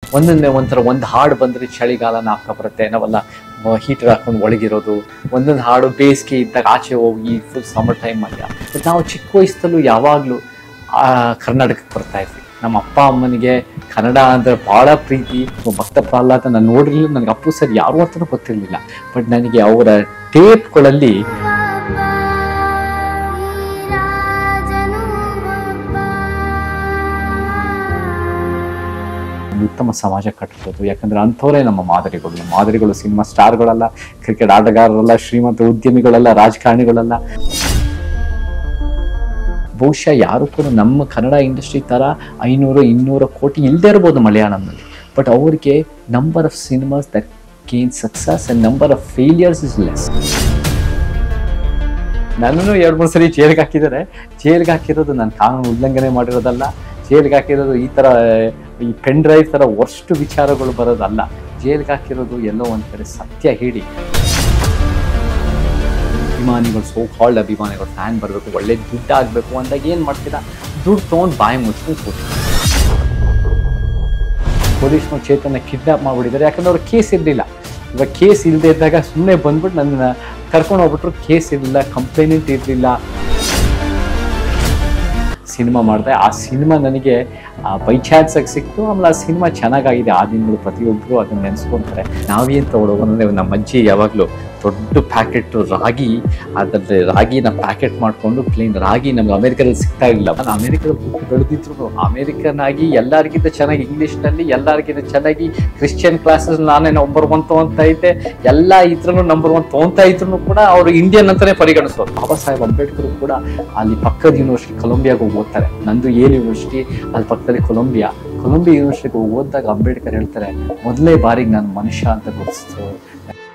ಒಂದೊಂದೇ ಒಂಥರ ಒಂದು ಹಾಡು ಬಂದರೆ ಚಳಿಗಾಲ ನಾಪ್ಕ ಬರುತ್ತೆ ನಾವೆಲ್ಲ ಹೀಟರ್ ಹಾಕೊಂಡು ಒಳಗಿರೋದು ಒಂದೊಂದು ಹಾಡು ಬೇಸಿಗೆ ಇದ್ದಾಗ ಆಚೆ ಹೋಗಿ ಫುಲ್ ಸಮ್ಮರ್ ಟೈಮ್ ಅಲ್ಲಿ ಬಟ್ ನಾವು ಚಿಕ್ಕ ವಯಸ್ಸಲ್ಲೂ ಯಾವಾಗಲೂ ಕರ್ನಾಟಕಕ್ಕೆ ಬರ್ತಾ ಇದ್ವಿ ನಮ್ಮ ಅಪ್ಪ ಅಮ್ಮನಿಗೆ ಕನ್ನಡ ಅಂದರೆ ಭಾಳ ಪ್ರೀತಿ ಭಕ್ತ ಪ್ರಹ್ಲಾದ ನಾನು ನೋಡಿರಲಿಲ್ಲ ನನಗೆ ಅಪ್ಪು ಸರ್ ಯಾರು ಅಂತಲೂ ಗೊತ್ತಿರಲಿಲ್ಲ ಬಟ್ ನನಗೆ ಅವರ ಟೇಪ್ಗಳಲ್ಲಿ ಒಂದು ಉತ್ತಮ ಸಮಾಜ ಕಟ್ಬೋದು ಯಾಕಂದ್ರೆ ಅಂಥವರೇ ನಮ್ಮ ಮಾದರಿಗಳು ನಮ್ಮ ಮಾದರಿಗಳು ಸಿನಿಮಾ ಸ್ಟಾರ್ಗಳಲ್ಲ ಕ್ರಿಕೆಟ್ ಆಟಗಾರರಲ್ಲ ಶ್ರೀಮಂತ ಉದ್ಯಮಿಗಳಲ್ಲ ರಾಜಕಾರಣಿಗಳಲ್ಲ ಬಹುಶಃ ಯಾರು ಕೂಡ ನಮ್ಮ ಕನ್ನಡ ಇಂಡಸ್ಟ್ರಿ ಥರ ಐನೂರು ಇನ್ನೂರು ಕೋಟಿ ಇಲ್ಲದೆ ಇರ್ಬೋದು ಮಲಯಾಳಂನಲ್ಲಿ ಬಟ್ ಅವ್ರಿಗೆ number of cinemas that gain success and number of failures is less ನನ್ನನ್ನು ಎರಡು ಮೂರು ಸರಿ ಜೈಲ್ಗೆ ಹಾಕಿದ್ದಾರೆ ಜೈಲ್ಗೆ ಹಾಕಿರೋದು ನಾನು ಕಾನೂನು ಉಲ್ಲಂಘನೆ ಮಾಡಿರೋದಲ್ಲ ಜೈಲ್ಗೆ ಹಾಕಿರೋದು ಈ ಥರ ಈ ಪೆನ್ ಡ್ರೈವ್ ಥರ ವರ್ಸ್ಟ್ ವಿಚಾರಗಳು ಬರೋದಲ್ಲ ಜೈಲ್ಗೆ ಹಾಕಿರೋದು ಎಲ್ಲೋ ಒಂದು ಕಡೆ ಸತ್ಯ ಹೇಳಿ ಅಭಿಮಾನಿಗಳು ಸೋ ಕಾಲ್ಡ್ ಅಭಿಮಾನಿಗಳು ಫ್ಯಾನ್ ಬರಬೇಕು ಒಳ್ಳೆ ದುಡ್ಡು ಆಗಬೇಕು ಅಂದಾಗ ಏನು ಮಾಡ್ತೀರಾ ದುಡ್ಡು ತೊಗೊಂಡು ಬಾಯಿ ಮುಚ್ಕೊಂಡು ಕೂತು ಪೊಲೀಸ್ನವ್ರು ಚೇತನ ಕಿಡ್ನಾಪ್ ಮಾಡಿಬಿಟ್ಟಿದ್ದಾರೆ ಯಾಕಂದ್ರೆ ಅವ್ರ ಕೇಸ್ ಇರಲಿಲ್ಲ ಇವಾಗ ಕೇಸ್ ಇಲ್ಲದೆ ಇದ್ದಾಗ ಸುಮ್ಮನೆ ಬಂದ್ಬಿಟ್ಟು ನನ್ನ ಕರ್ಕೊಂಡು ಹೋಗ್ಬಿಟ್ರು ಕೇಸ್ ಇರಲಿಲ್ಲ ಕಂಪ್ಲೇಂಟ್ ಇರಲಿಲ್ಲ ಸಿನಿಮಾ ಮಾಡಿದೆ ಆ ಸಿನಿಮಾ ನನಗೆ ಬೈ ಚಾನ್ಸಾಗಿ ಸಿಕ್ತು ಆಮೇಲೆ ಆ ಸಿನಿಮಾ ಚೆನ್ನಾಗಾಗಿದೆ ಆ ದಿನಗಳು ಪ್ರತಿಯೊಬ್ಬರು ಅದನ್ನ ನೆನೆಸ್ಕೊಂತಾರೆ ನಾವೇನು ತಗೊಳ್ಳೋದು ಅಂದರೆ ನಮ್ಮ ಅಜ್ಜಿ ಯಾವಾಗಲೂ ದೊಡ್ಡ ಪ್ಯಾಕೆಟ್ ರಾಗಿ ಅದರಲ್ಲಿ ರಾಗಿನ ಪ್ಯಾಕೆಟ್ ಮಾಡಿಕೊಂಡು ಪ್ಲೇನ್ ರಾಗಿ ನಮ್ಗೆ ಅಮೆರಿಕದಲ್ಲಿ ಸಿಗ್ತಾ ಇಲ್ಲ ನಾನು ಅಮೆರಿಕದಲ್ಲಿ ಹುಟ್ಟು ಬೆಳೆದಿದ್ರು ಅಮೆರಿಕನ್ ಆಗಿ ಎಲ್ಲರಿಗಿಂತ ಚೆನ್ನಾಗಿ ಇಂಗ್ಲೀಷ್ನಲ್ಲಿ ಎಲ್ಲರಿಗಿಂತ ಚೆನ್ನಾಗಿ ಕ್ರಿಶ್ಚಿಯನ್ ಕ್ಲಾಸಸ್ ನಾನೇ ನಂಬರ್ ಒನ್ ತೊಗೊತಾ ಇದ್ದೆ ಎಲ್ಲ ಇದ್ರೂ ನಂಬರ್ ಒನ್ ತೊಗೊತಾ ಇದ್ರು ಕೂಡ ಅವರು ಇಂಡಿಯನ್ ಅಂತಾನೆ ಪರಿಗಣಿಸೋರು ಬಾಬಾ ಸಾಹೇಬ್ ಅಂಬೇಡ್ಕರ್ ಕೂಡ ಅಲ್ಲಿ ಪಕ್ಕದ ಯೂನಿವರ್ಸಿಟಿ ಕೊಲಂಬಿಯಾಗೆ ಹೋಗಿ ಓದ್ತಾರೆ ನಂದು ಏನ್ ಯೂನಿವರ್ಸಿಟಿ ಅಲ್ಲಿ ಪಕ್ಕದಲ್ಲಿ ಕೊಲಂಬಿಯಾ ಕೊಲಂಬಿಯಾ ಯೂನಿವರ್ಸಿಟಿಗೆ ಓದಿದಾಗ ಅಂಬೇಡ್ಕರ್ ಹೇಳ್ತಾರೆ ಮೊದಲನೇ ಬಾರಿಗೆ ನಾನು ಮನುಷ್ಯ ಅಂತ ಗುರುತಿಸ್ತು